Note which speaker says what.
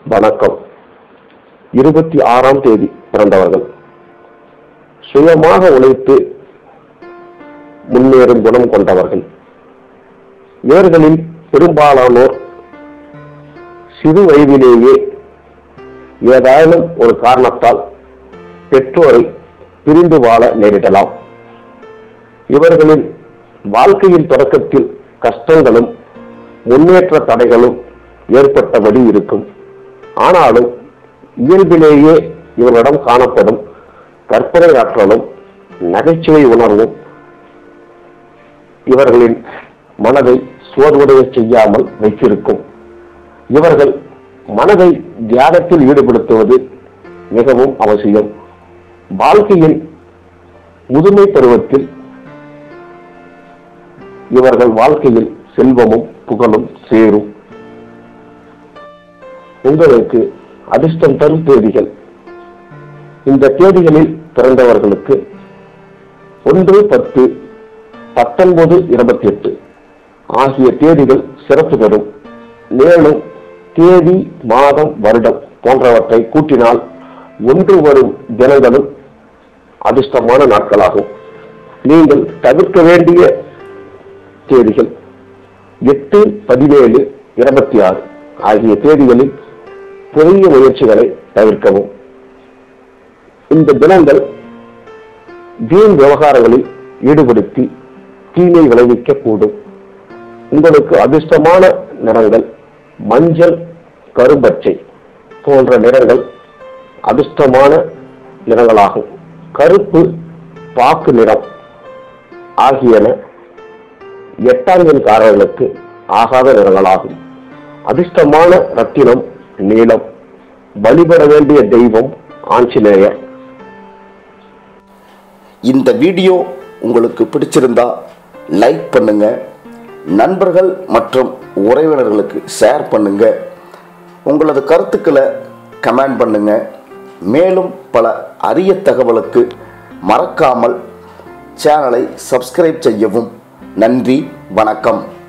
Speaker 1: வணக்கம் இருபத்தி ஆறாம் தேதி பிறந்தவர்கள் சுயமாக உழைத்து முன்னேறும் குணம் கொண்டவர்கள் இவர்களில் பெரும்பாலானோர் சிறு வயதிலேயே ஏதாயினும் ஒரு காரணத்தால் பெற்றோரை பிரிந்து வாழ நேரிடலாம் இவர்களின் வாழ்க்கையின் தொடக்கத்தில் கஷ்டங்களும் முன்னேற்ற தடைகளும் ஏற்பட்டபடி இருக்கும் ஆனாலும் இயல்பிலேயே இவரிடம் காணப்படும் கற்பனை ஆற்றலும் நகைச்சுவை உணர்வும் இவர்களின் மனதை சோர்வடைய செய்யாமல் வைத்திருக்கும் இவர்கள் மனதை தியானத்தில் ஈடுபடுத்துவது மிகவும் அவசியம் வாழ்க்கையின் முதுமை பருவத்தில் இவர்கள் வாழ்க்கையில் செல்வமும் புகழும் சேரும் உங்களுக்கு அதிர்ஷ்டம் தரும் தேதிகள் இந்த தேதிகளில் பிறந்தவர்களுக்கு ஒன்று பத்து பத்தொன்பது இருபத்தி எட்டு ஆகிய தேதிகள் சிறப்பு தரும் மேலும் தேதி மாதம் வருடம் போன்றவற்றை கூட்டினால் ஒன்று வரும் தினங்களும் அதிர்ஷ்டமான நாட்களாகும் நீங்கள் தவிர்க்க வேண்டிய தேதிகள் எட்டு பதினேழு இருபத்தி ஆறு ஆகிய தேதிகளில் புதிய முயற்சிகளை தவிர்க்கவும் இந்த தினங்கள் வீண் விவகாரங்களில் ஈடுபடுத்தி தீமை விளைவிக்க கூடும் உங்களுக்கு அதிர்ஷ்டமான நிறங்கள் மஞ்சள் கரும்பச்சை போன்ற நிறங்கள் அதிர்ஷ்டமான நிறங்களாகும் கருப்பு பாக்கு நிறம் ஆகியன எட்டாங்கன்காரர்களுக்கு ஆகாத நிறங்களாகும் அதிர்ஷ்டமான ரத்தினம் நீலம் வழிபட வேண்டிய தெய்வம் ஆஞ்சநேயர்
Speaker 2: இந்த வீடியோ உங்களுக்கு பிடிச்சிருந்தா லைக் பண்ணுங்க நண்பர்கள் மற்றும் உறவினர்களுக்கு ஷேர் பண்ணுங்க உங்களது கருத்துக்களை கமெண்ட் பண்ணுங்க மேலும் பல அரிய தகவலுக்கு மறக்காமல் சேனலை சப்ஸ்கிரைப் செய்யவும் நன்றி வணக்கம்